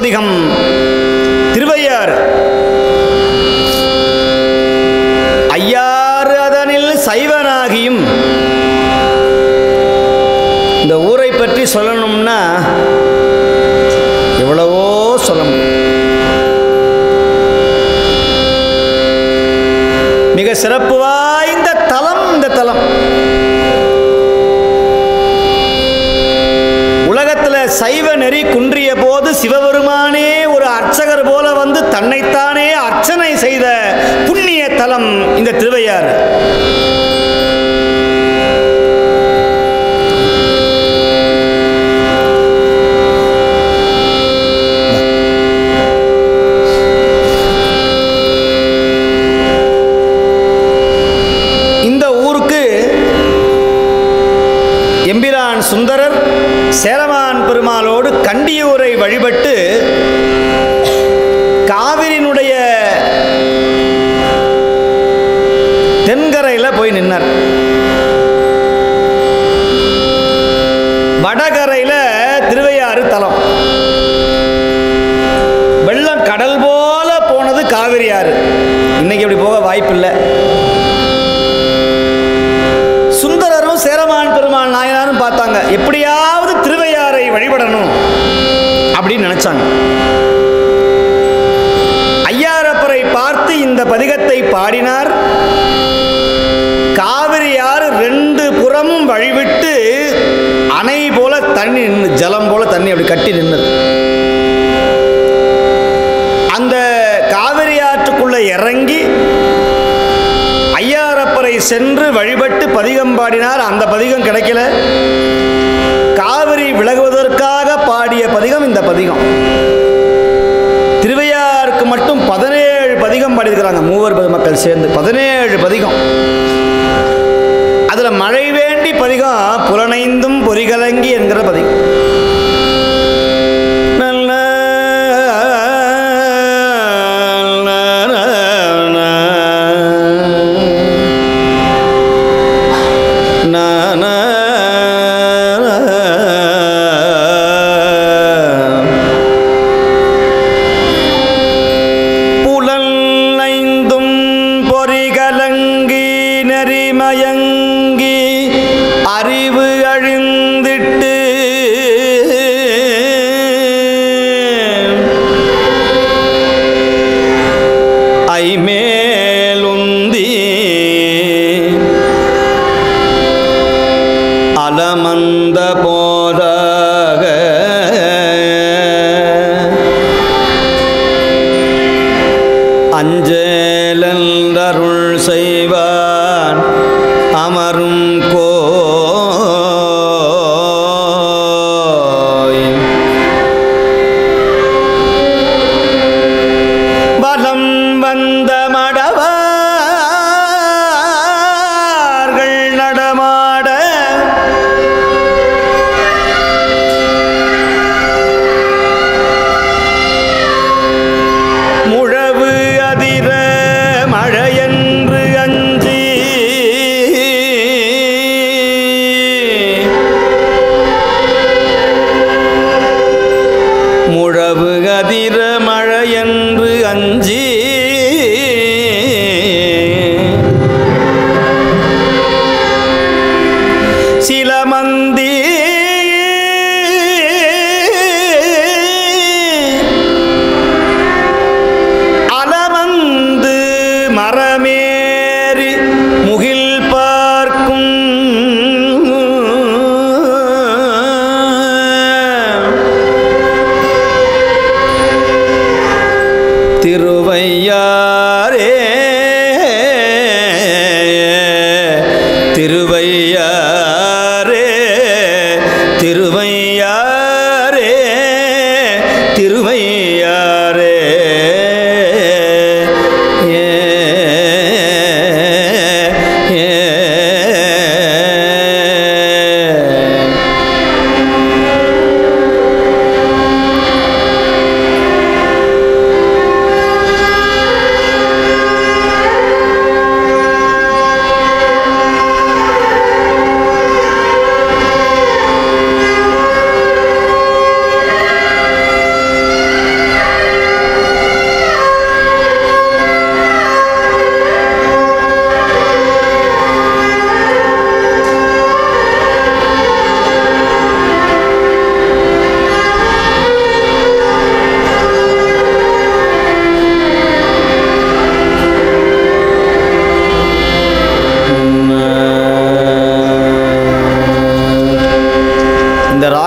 திருப்பதிகம் திருவையார் ஐயாறு அதனில் சைவனாகியும் இந்த ஊரை பற்றி சொல்லணும்னா எவ்வளவோ சொல்ல முடியும் மிக சிறப்பு வாய்ந்த தலம் இந்த தலம் உலகத்தில் சைவ நெறி குன்றிய போது சிவபெருமானே ஒரு அர்ச்சகர் போல வந்து தன்னைத்தானே அர்ச்சனை செய்த புண்ணிய தலம் இந்த திருவையாறு இந்த ஊருக்கு எம்பிரான் சுந்தரர் சேரமான் பெருமாளோடு கண்டியூரை வழிபட்டு காவிரியினுடைய தென்கரையில் போய் நின்னார் வடகரையில் திருவையாறு தலம் வெள்ளம் கடல் போல போனது காவிரி ஆறு இன்னைக்கு அப்படி போக வாய்ப்பில்லை சுந்தரரும் சேரமான் பெருமாள் நாயனாரும் பார்த்தாங்க எப்படியாவது திருவையாறை வழிபடணும் அப்படின்னு நினைச்சாங்க ஐயாரப்பரை பார்த்து இந்த பதிகத்தை பாடினார் காவிரி ஆறு ரெண்டு புறமும் வழிவிட்டு அணை போல தண்ணி நின்று ஜலம் போல தண்ணி அப்படி கட்டி நின்னது அந்த காவிரி ஆற்றுக்குள்ள இறங்கி ஐயாரப்பரை சென்று வழிபட்டு பதிகம் பாடினார் அந்த பதிகம் கிடைக்கல காவிரி விலகுவதற்காக பாடிய பதிகம் இந்த பதிகம் திருவையாருக்கு மட்டும் பதினேழு பதிகம் பாடியிருக்கிறாங்க மூவர் மக்கள் சேர்ந்து பதினேழு பதிகம் அதுல மழை வேண்டி பதிகம் புலனைந்தும் பொறிகலங்கி என்கிற பதிகம் நல்ல புலனைந்தும் பொறிகலங்கி நெறிமயங்கி அறிவு அழிந்திட்டு ஐமேலுந்தி அலமந்த போதாக அஞ்சேலருள் செய்வான் அமரும் கோயில் வலம் வந்த மடவார்கள் நடமாட முழவு அதிர மழையென்று அஞ்சி முழவு அதிர மழையென்று அஞ்சி சிலமந்தி அலமந்து மரமேறி முகில் பார்க்கும் திருவையாரே திருவையாரே திருவையாரே திருவையாரே ஏ ஏ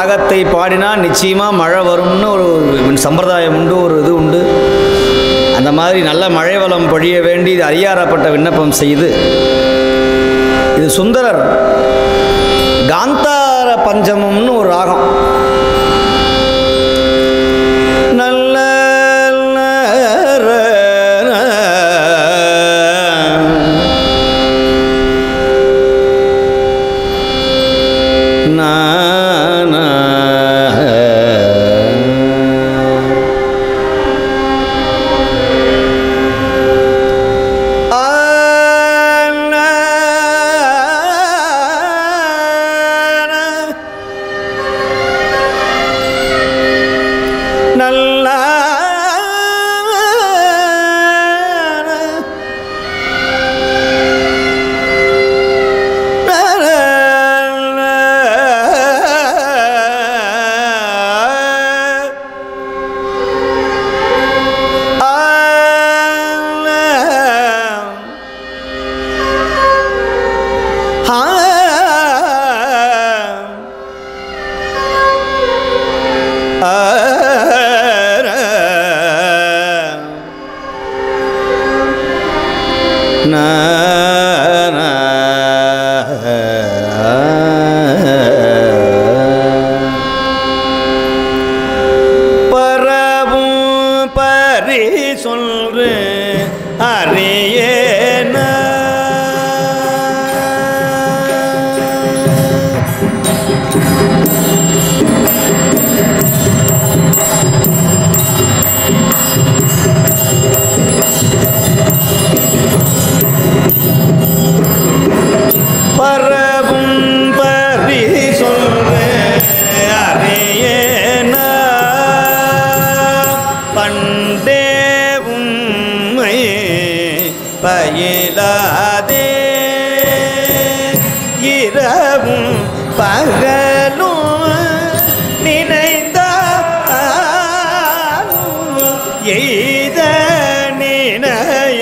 ராகத்தை பாடினா நிச்சயமாக மழை வரும்னு ஒரு சம்பிரதாயம் உண்டு ஒரு இது உண்டு அந்த மாதிரி நல்ல மழை வளம் பொழிய வேண்டி இது அறியாறப்பட்ட விண்ணப்பம் செய்து இது சுந்தரர் காந்தார பஞ்சமம்னு ஒரு ராகம் நல்ல நல்ல பரவும் பரி சொல்று அறியேன பரவும் பரி சொல்று அறியேன பண்டே உம்மை பயிலாதே இரவும் பகலும் நினைந்த எய்த நினைய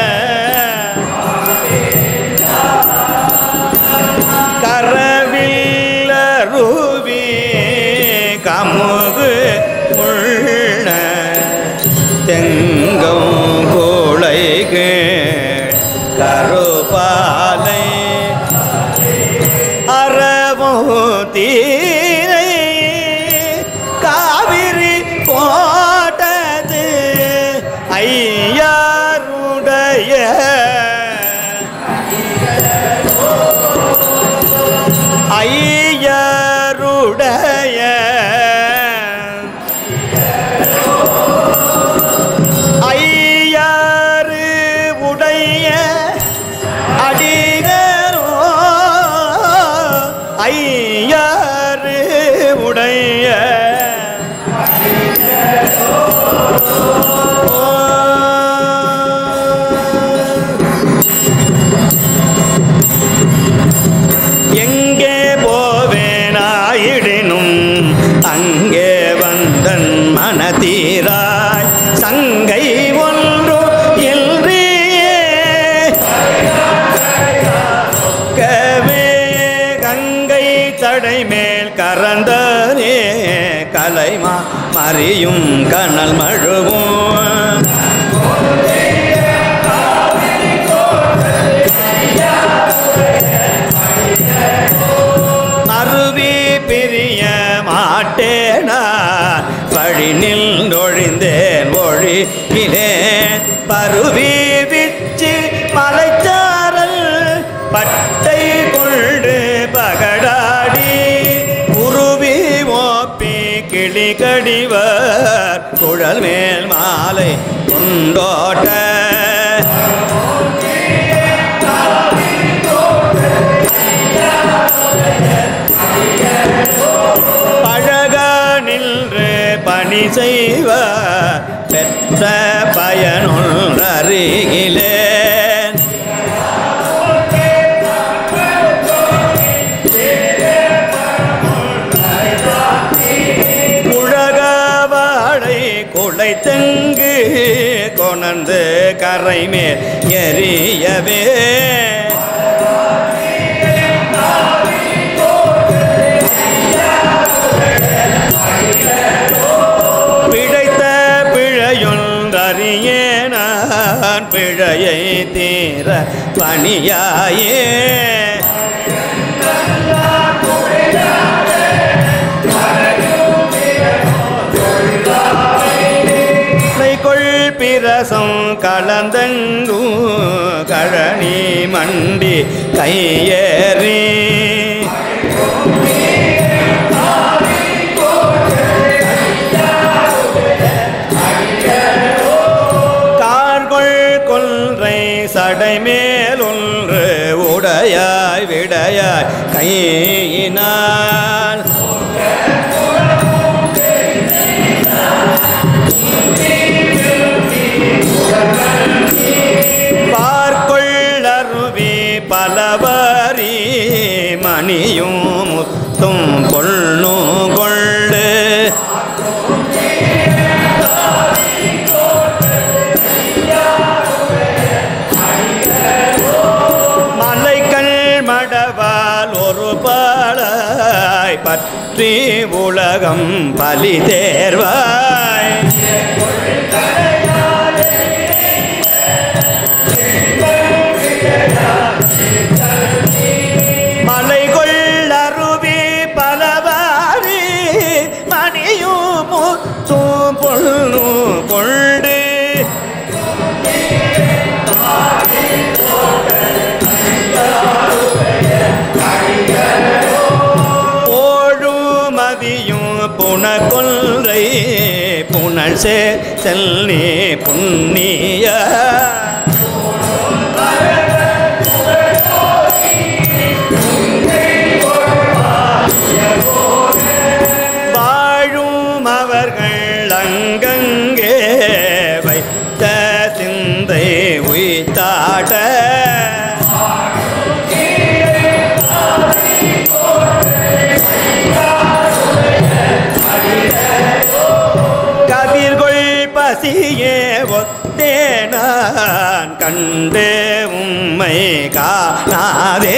கரவில்லருவி கமுகு உள்ள தெங்கும் கூளைக்கு கருபாலை அறமோ தீரை காவிரி போட்டது ஐயாருடைய ஐயருடைய ஐயாறு உடைய அடிகரோ ஐயாறு உடைய எங்கே போவேனாயிடினும் அங்கே வந்தன் மனதீராய் சங்கை ஒன்று இன்றியே கவே கங்கை தடை மேல் கறந்தனே கலைமா மறியும் கனல் மழுவும் அருவி பிரிய மாட்டேனா வழி நின்றொழிந்தேன் ஒழிகிறேன் பருவி விச்சு மலைச்சாரல் பட்டை கொண்டு பகடாடி உருவி ஓப்பி கிளி கடிவர் குழல் மேல் மாலை கொண்டோட்ட பழக நின்று பணி செய்வ பெற்ற பயனுள் அருகிலேன் உலக வாழை குலை தெங்கு கொணர்ந்து கரை மேல் எரியவே குறையை தீர பணியாயே கொள் பிரசம் கலந்தங்கு கழனி மண்டி கையேறி கார்கொள் கொன்றை சடைமேலொன்று உடையாய் விடையாய் கையினால் பார்க்கொள்ளருவி பலவரி மணியும் முத்தும் பொண்ணு கொண்டு மலைகள் மடவால் ஒரு பாலாய் பற்றி உலகம் பலி தேர்வாய் மலைகள் அருவி பலவாரி மணியும் முத்தும் பொண்ணு கொண்டு ஓழுமதியும் புனகொன்றை புனல் சே செல்னி புண்ணிய வாழும் அவர்கள் அங்கங்கே வைத்த சிந்தை உய்தாட கதிர்கொள் பசியே ஒத்தேனான் கண்டு உம்மை காணாதே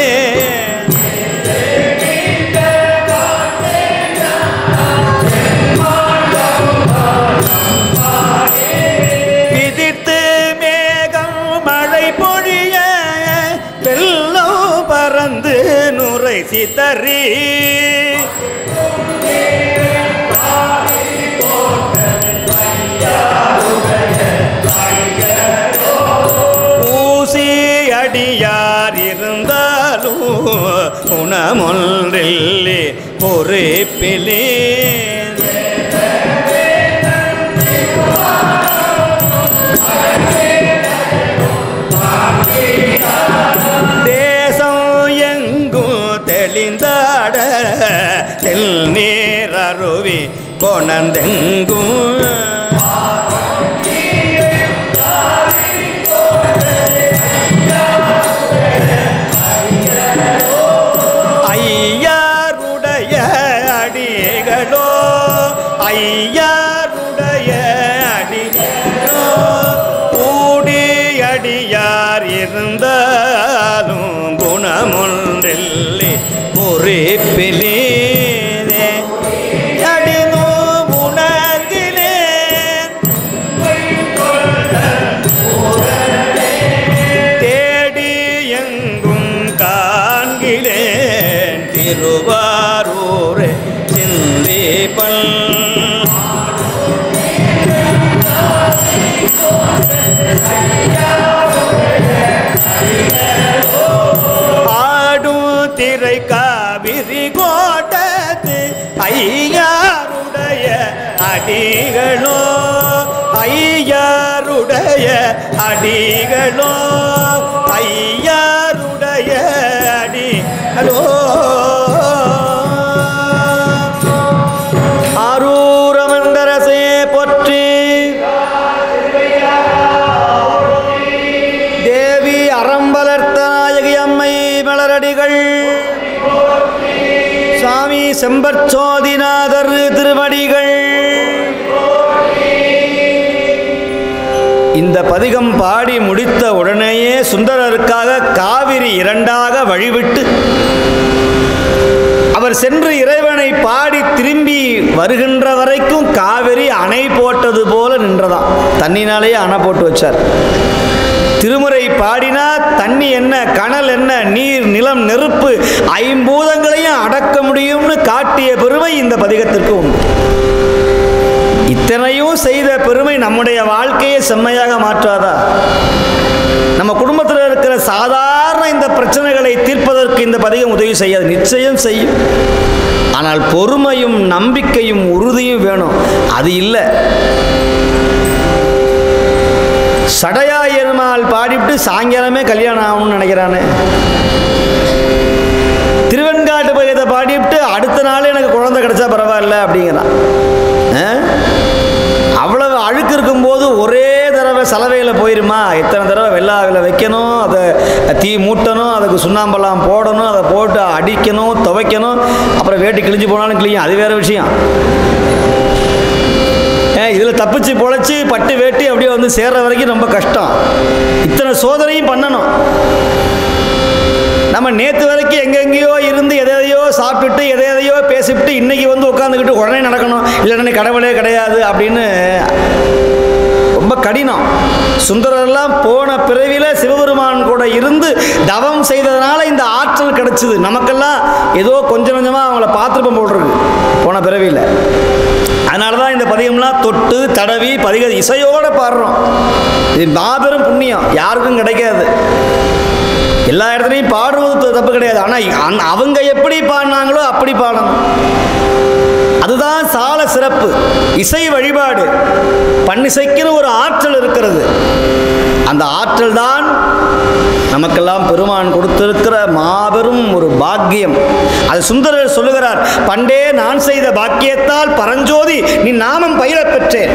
விதித்து மேகம் மழை பொழிய வெள்ளம் பறந்து நுரை சிதறி ஊசி அடியார் இருந்தாலும் குணமொன்றில்லே பொறுப்பிலே தேசம் எங்கும் தெளிந்தாட தெல் நீர் அருவி கொணந்தெங்கும் ஐயாருடைய அடிகளோ ஐயாருடைய அடிகளோ கூடி அடியார் இருந்தாலும் குணமொன்றில்லை பொறிப்பிலே அடினோ உணர்கிறேன் தேடி எங்கும் காண்கிறேன் திருவாரூரே சிந்திப்பல் ஆடும் திரை காவிரி கோட்டத்து ஐயாருடைய அடிகளோ ஐயாருடைய அடிகளோ ஐயாருடைய அடிகளோ ஆரூரமந்தரசே போற்றி தேவி அறம்பலர்த்த நாயகி அம்மை மலரடிகள் சாமி செம்பற்சோதிநாதர் திருவடிகள் இந்த பதிகம் பாடி முடித்த உடனேயே சுந்தரருக்காக காவிரி இரண்டாக வழிவிட்டு அவர் சென்று இறைவனை பாடி திரும்பி வருகின்ற வரைக்கும் காவிரி அணை போட்டது போல நின்றதாம் தண்ணினாலேயே அணை போட்டு வச்சார் திருமுறை பாடினா தண்ணி என்ன கனல் என்ன நீர் நிலம் நெருப்பு ஐம்பூதங்களையும் அடக்க முடியும்னு காட்டிய பெருமை இந்த பதிகத்திற்கு உண்டு இத்தனையும் செய்த பெருமை நம்முடைய வாழ்க்கையை செம்மையாக மாற்றாதா நம்ம குடும்பத்தில் இருக்கிற சாதாரண இந்த பிரச்சனைகளை தீர்ப்பதற்கு இந்த பதிகம் உதவி செய்யாது நிச்சயம் செய்யும் ஆனால் பொறுமையும் நம்பிக்கையும் உறுதியும் வேணும் அது இல்லை சடையா எருமாள் பாடிவிட்டு சாயங்காலமே கல்யாணம் ஆகணும்னு நினைக்கிறானே திருவெண்காட்டு பகுதியை பாடிவிட்டு அடுத்த நாள் எனக்கு குழந்தை கிடைச்சா பரவாயில்ல அப்படிங்கிறான் ஆ? அவ்வளவு அழுக்கு இருக்கும்போது ஒரே தடவை சலவையில் போயிருமா எத்தனை தடவை வெள்ளாவில் வைக்கணும் அதை தீ மூட்டணும் அதுக்கு சுண்ணாம்பெல்லாம் போடணும் அதை போட்டு அடிக்கணும் துவைக்கணும் அப்புறம் வேட்டி கிழிஞ்சு போனாலும் கிழியும் அது வேற விஷயம் இதில் தப்பிச்சு பொழைச்சி பட்டு வேட்டி அப்படியே வந்து சேர்ற வரைக்கும் ரொம்ப கஷ்டம் இத்தனை சோதனையும் பண்ணணும் நம்ம நேற்று வரைக்கும் எங்கெங்கேயோ இருந்து எதையோ சாப்பிட்டுட்டு எதை எதையோ பேசிவிட்டு இன்னைக்கு வந்து உட்காந்துக்கிட்டு உடனே நடக்கணும் இல்லைன்னா கடவுளே கிடையாது அப்படின்னு ரொம்ப கடினம் சுந்தரர்லாம் போன பிறவியில் சிவபெருமான் கூட இருந்து தவம் செய்ததுனால இந்த ஆற்றல் கிடைச்சிது நமக்கெல்லாம் ஏதோ கொஞ்சம் கொஞ்சமாக அவங்கள பார்த்துருப்போம் போட்டிருக்கு போன பிறவியில் அதனால தான் இந்த பதிகம்லாம் தொட்டு தடவி பதிக இசையோடு பாடுறோம் இது மாபெரும் புண்ணியம் யாருக்கும் கிடைக்காது எல்லா இடத்துலையும் பாடுறது தப்பு கிடையாது ஆனால் அவங்க எப்படி பாடினாங்களோ அப்படி பாடணும் அதுதான் சால சிறப்பு இசை வழிபாடு பன்னிசைக்குன்னு ஒரு ஆற்றல் இருக்கிறது அந்த ஆற்றல் தான் நமக்கெல்லாம் பெருமான் கொடுத்திருக்கிற மாபெரும் ஒரு பாக்கியம் அது சுந்தரர் சொல்லுகிறார் பண்டே நான் செய்த பாக்கியத்தால் பரஞ்சோதி நீ நாமம் பயிரப் பெற்றேன்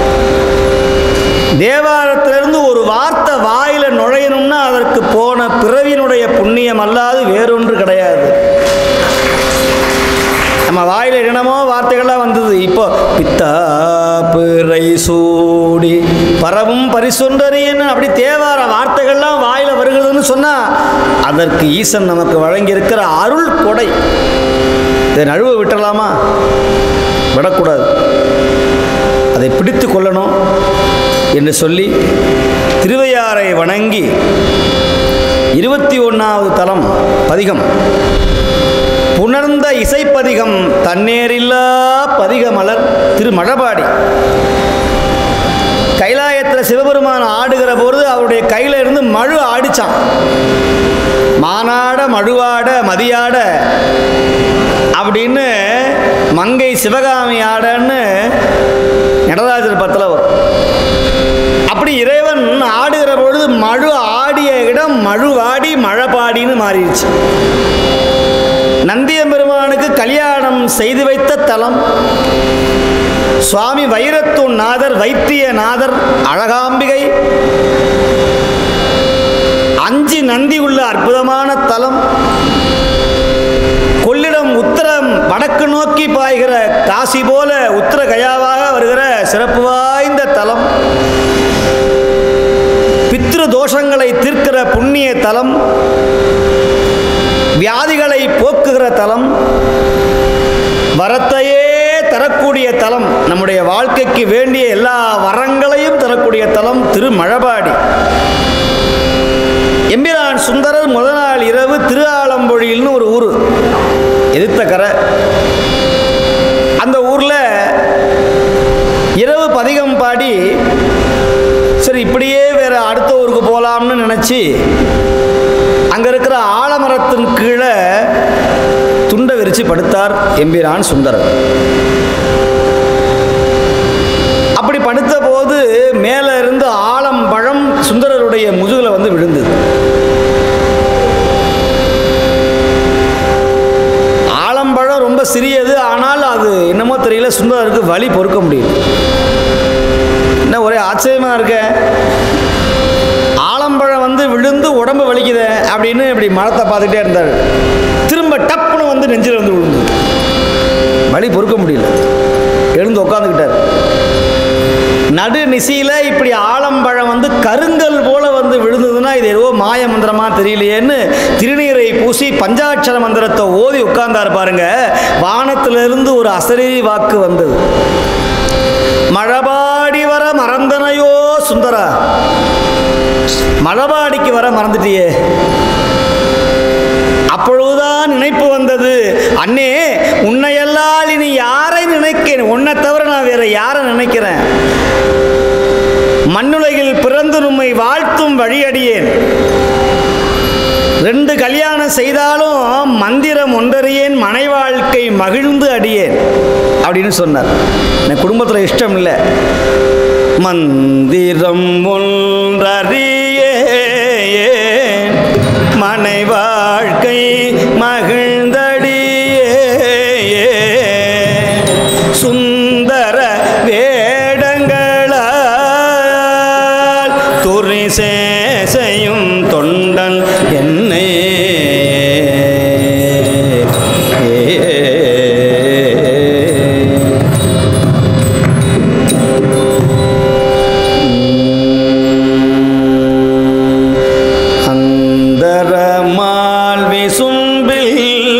தேவாரத்திலிருந்து ஒரு வார்த்தை வாயில நுழையணும்னா அதற்கு போன பிறவியினுடைய புண்ணியம் அல்லாது வேறொன்று கிடையாது நம்ம வாயில என்னமோ வார்த்தைகள்லாம் வந்தது இப்போ பித்தா பிறை சூடி பரவும் பரிசொன்றறியன்னு அப்படி தேவார வார்த்தைகள்லாம் வாயில வருகிறதுன்னு சொன்னா அதற்கு ஈசன் நமக்கு வழங்கியிருக்கிற அருள் கொடை இதை நழுவ விட்டலாமா விடக்கூடாது அதை பிடித்து கொள்ளணும் என்று சொல்லி திருவையாறை வணங்கி இருபத்தி ஒன்றாவது தலம் பதிகம் புணர்ந்த இசைப்பதிகம் தன்னேரில்லா பதிகமலர் திரு மழபாடி கைலாயத்தில் சிவபெருமான் ஆடுகிற பொழுது அவருடைய கையில் இருந்து மழு ஆடிச்சான் மானாட மழுவாட மதியாட அப்படின்னு மங்கை சிவகாமி ஆடன்னு நடராஜர் பத்தில் வரும் அப்படி இறைவன் ஆடுகிற பொழுது மழு ஆடிய இடம் மழுவாடி மழைப்பாடின்னு மாறிடுச்சு நந்திய பெருமானுக்கு கல்யாணம் செய்து வைத்த தலம் சுவாமி வைரத்து நாதர் வைத்திய நாதர் அழகாம்பிகை அஞ்சு நந்தி உள்ள அற்புதமான தலம் கொள்ளிடம் உத்தரம் வடக்கு நோக்கி பாய்கிற காசி போல உத்தர கயாவாக வருகிற சிறப்பு வாய்ந்த தலம் பித்ரு தோஷங்களை தீர்க்கிற புண்ணிய தலம் வியாதிகளை போக்குகிற தலம் வரத்தையே தரக்கூடிய தலம் நம்முடைய வாழ்க்கைக்கு வேண்டிய எல்லா வரங்களையும் தரக்கூடிய தலம் திருமழபாடி எம்பிரான் சுந்தரர் முதல் நாள் இரவு திரு ஆலம்பொழில்னு ஒரு ஊர் எதிர்த்த கரை அந்த ஊரில் இரவு பதிகம் பாடி சரி இப்படியே வேற அடுத்த ஊருக்கு போகலாம்னு நினச்சி அங்கே இருக்கிற ஆலமரத்தின் கீழே துண்டை விரித்து படுத்தார் எம்பிரான் சுந்தரர் அப்படி படுத்த போது மேலே இருந்து ஆலம்பழம் சுந்தரருடைய முதுகில் வந்து விழுந்தது ஆலம்பழம் ரொம்ப சிறியது ஆனால் அது என்னமோ தெரியல சுந்தரருக்கு வலி பொறுக்க முடியல என்ன ஒரே ஆச்சரியமா இருக்க ஆலம்பழம் வந்து விழுந்து உடம்பு வலிக்குதே அப்படின்னு இப்படி மரத்தை பார்த்துட்டே இருந்தார் திரும்ப டப்புன்னு வந்து நெஞ்சில் வந்து விழுந்து வலி பொறுக்க முடியல எழுந்து உட்காந்துக்கிட்டார் நடு நிசையில் இப்படி ஆலம்பழம் வந்து கருங்கல் போல வந்து விழுந்ததுன்னா இது ஏதோ மாய மந்திரமா தெரியலையேன்னு திருநீரை பூசி பஞ்சாட்சர மந்திரத்தை ஓதி உட்கார்ந்தார் பாருங்க வானத்திலிருந்து ஒரு அசரீரி வாக்கு வந்தது மழபாடி வர மறந்தனையோ சுந்தரா மழபாடிக்கு வர மறந்துட்டியே அப்பொழுதுதான் நினைப்பு வந்தது அண்ணே உன்னையெல்லாம் இனி யாரை நினைக்கிறேன் உன்னை தவிர நான் வேற யாரை நினைக்கிறேன் மண்ணுலகில் பிறந்து உம்மை வாழ்த்தும் வழியடியேன் ரெண்டு கல்யாணம் செய்தாலும் மந்திரம் ஒன்றறியேன் மனை வாழ்க்கை மகிழ்ந்து அடியேன் அப்படின்னு சொன்னார் எனக்கு குடும்பத்தில் இஷ்டம் இல்லை மந்திரம் ஒன்றறியேன் மனை வாழ்க்கை மகிழ்ந்தடியே சுந்தர வேடங்களால் துரிசேசையும் தொண்டன் என்னை அந்தரமால் விசும்பில்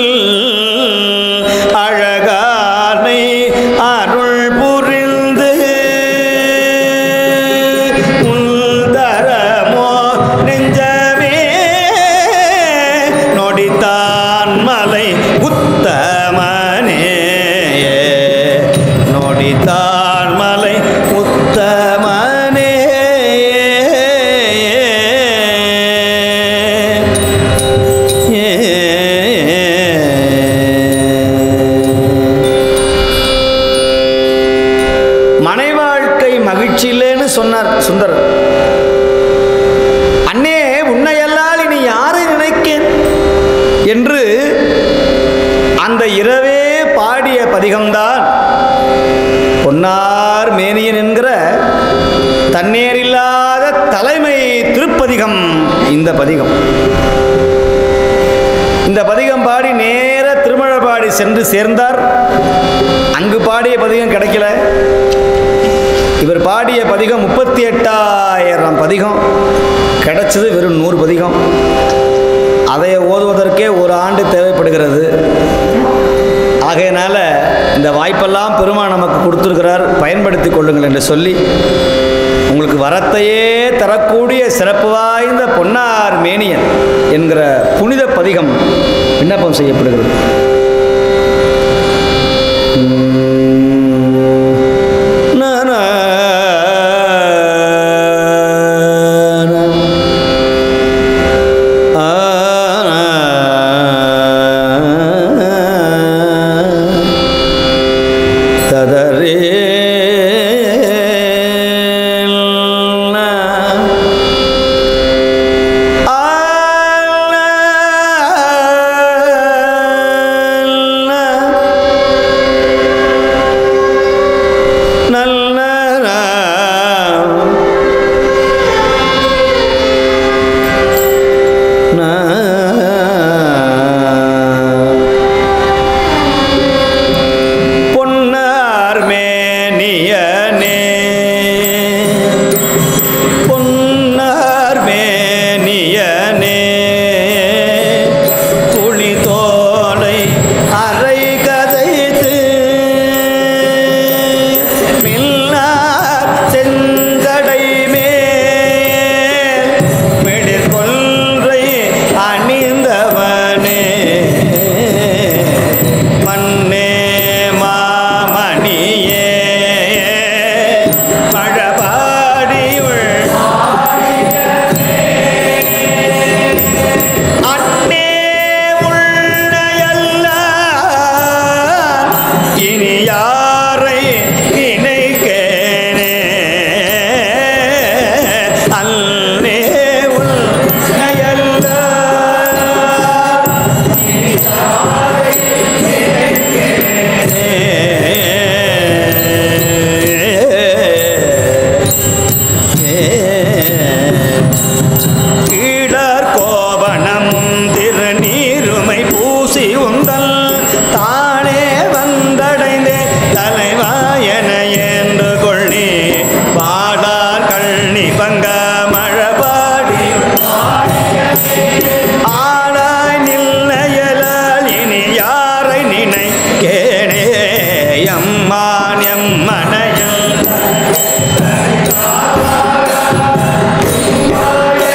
அழகானை அருள் புரிந்து உந்தரமோ நெஞ்சமே நொடித்தான் மலை உத்தமனே நொடித்தான் மலை உத்தமனே மனை வாழ்க்கை மகிழ்ச்சி இல்லைன்னு சொன்னார் சுந்தரர் அண்ணே உன்னையல்லால் இனி யாரை நினைக்கேன் என்று அந்த இரவே பாடிய பதிகம்தான் பொன்னார் மேனியன் என்கிற தண்ணீரில்லாத தலைமை திருப்பதிகம் இந்த பதிகம் இந்த பதிகம் பாடி நேர திருமழபாடி சென்று சேர்ந்தார் அங்கு பாடிய பதிகம் கிடைக்கல இவர் பாடிய பதிகம் முப்பத்தி எட்டாயிரம் பதிகம் கிடைச்சது வெறும் நூறு பதிகம் அதை ஓதுவதற்கே ஒரு ஆண்டு தேவைப்படுகிறது ஆகையினால இந்த வாய்ப்பெல்லாம் பெருமான் நமக்கு கொடுத்துருக்கிறார் பயன்படுத்தி கொள்ளுங்கள் என்று சொல்லி உங்களுக்கு வரத்தையே தரக்கூடிய சிறப்பு வாய்ந்த பொன்னார் மேனியன் என்கிற புனித பதிகம் விண்ணப்பம் செய்யப்படுகிறது நானா ததரே நல்ல பொன்னார் மேனியனே பொன்னார் மேனியனே புலி தோலை அரை கதைத்து மில்லார் செஞ்சடை மேல் மிடிர் கொன்றை அணிந்தவனே மண்ணே மாமணியே மழபாடியுள் அண்ணே உள்ளையல்ல இனி யாரை நினைக்கேனே அல்லே உள்ளையல்ல கீழர் கோவணம் திருநீருமை பூசி உந்தல் தானே வந்தடைந்தே தலைவாயன என்று கொள்ளி பாடார் கண்ணி பங்க மழபாடி ஆளாய் நில்லையலால் இனி யாரை நினைக்கேனே எம்மான் எம்மனையில்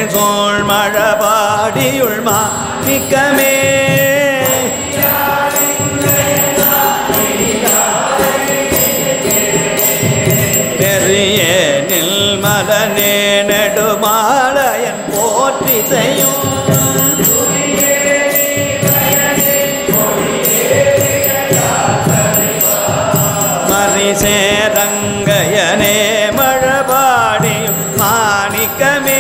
சோழ் மழபாடியுள் மாணிக்கமே பெரிய நில்மலனே நெடுமாலையன் போற்றி செய்யும் மரிசேரங்கயனே மழபாடியும் மாணிக்கமே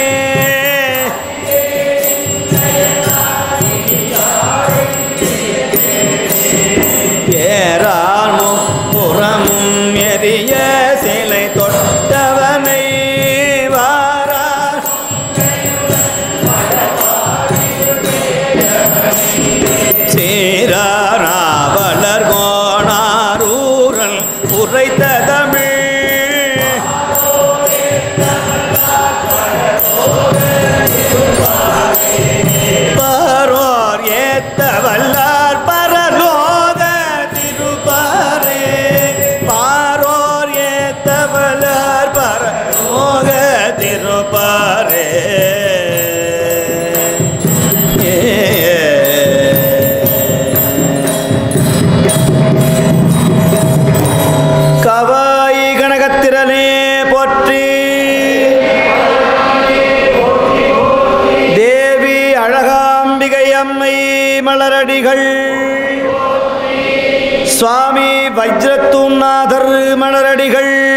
ஏறால் முப்புறமும் எரிய சிலை தொட்டவனை வாரார் சீராவலர் கோணாரூரல் உரைத்த தமிழ் பாரோர் ஏத்த வல்லார் பரலோக திருப்பாரே பாரோர் ஏத்த வல்லார் பரலோக திருப்பாரே கவாய் கனகத்திரனே போற்றி தேவி அழகாம்பிகை அம்மை மலரடிகள் சுவாமி வஜ்ரத்துநாதர் மலரடிகள்